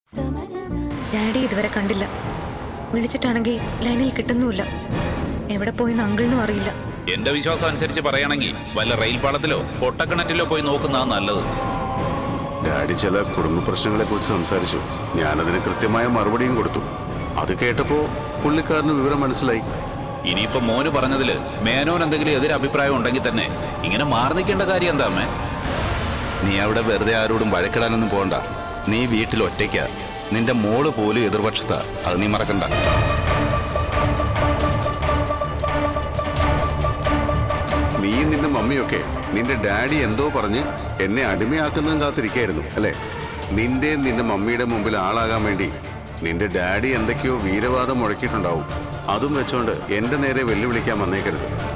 daddy ഇതുവരെ കണ്ടില്ല വിളിച്ചിട്ടാണെങ്കിൽ ലൈനിൽ കിട്ടുന്നുമില്ല എവിടെ പോയിന്ന് അങ്കിളിനും അറിയില്ല എന്റെ വിശ്വാസം അനുസരിച്ച് പറയുകയാണെങ്കിൽ വല്ല റെയിൽ പാളത്തിലോ പൊട്ടക്കിണറ്റിലോ പോയി നോക്കുന്നതാ നല്ലത് ഡാഡി ചില കുടുംബ പ്രശ്നങ്ങളെ കുറിച്ച് സംസാരിച്ചു ഞാനതിന് കൃത്യമായ മറുപടിയും കൊടുത്തു അത് കേട്ടപ്പോ പുള്ളിക്കാരന് വിവരം മനസ്സിലായി ഇനിയിപ്പോ മോന് പറഞ്ഞതില് മേനോൻ എന്തെങ്കിലും എതിരെ അഭിപ്രായം ഉണ്ടെങ്കിൽ തന്നെ ഇങ്ങനെ മാറി നിൽക്കേണ്ട കാര്യം എന്താ അമ്മേ നീ അവിടെ വെറുതെ ആരോടും വഴക്കിടാനൊന്നും പോകണ്ട നീ വീട്ടിൽ ഒറ്റയ്ക്ക നിന്റെ മോള് പോലും എതിർപക്ഷത്താ അത് നീ മറക്കണ്ട നീയും നിന്റെ മമ്മിയൊക്കെ നിന്റെ ഡാഡി എന്തോ പറഞ്ഞ് എന്നെ അടിമയാക്കുന്നതും കാത്തിരിക്കായിരുന്നു അല്ലേ നിന്റെ നിന്റെ മമ്മിയുടെ മുമ്പിൽ ആളാകാൻ വേണ്ടി നിന്റെ ഡാഡി എന്തൊക്കെയോ വീരവാദം മുഴക്കിയിട്ടുണ്ടാവും അതും വെച്ചോണ്ട് എന്റെ നേരെ വെല്ലുവിളിക്കാൻ വന്നേക്കരുത്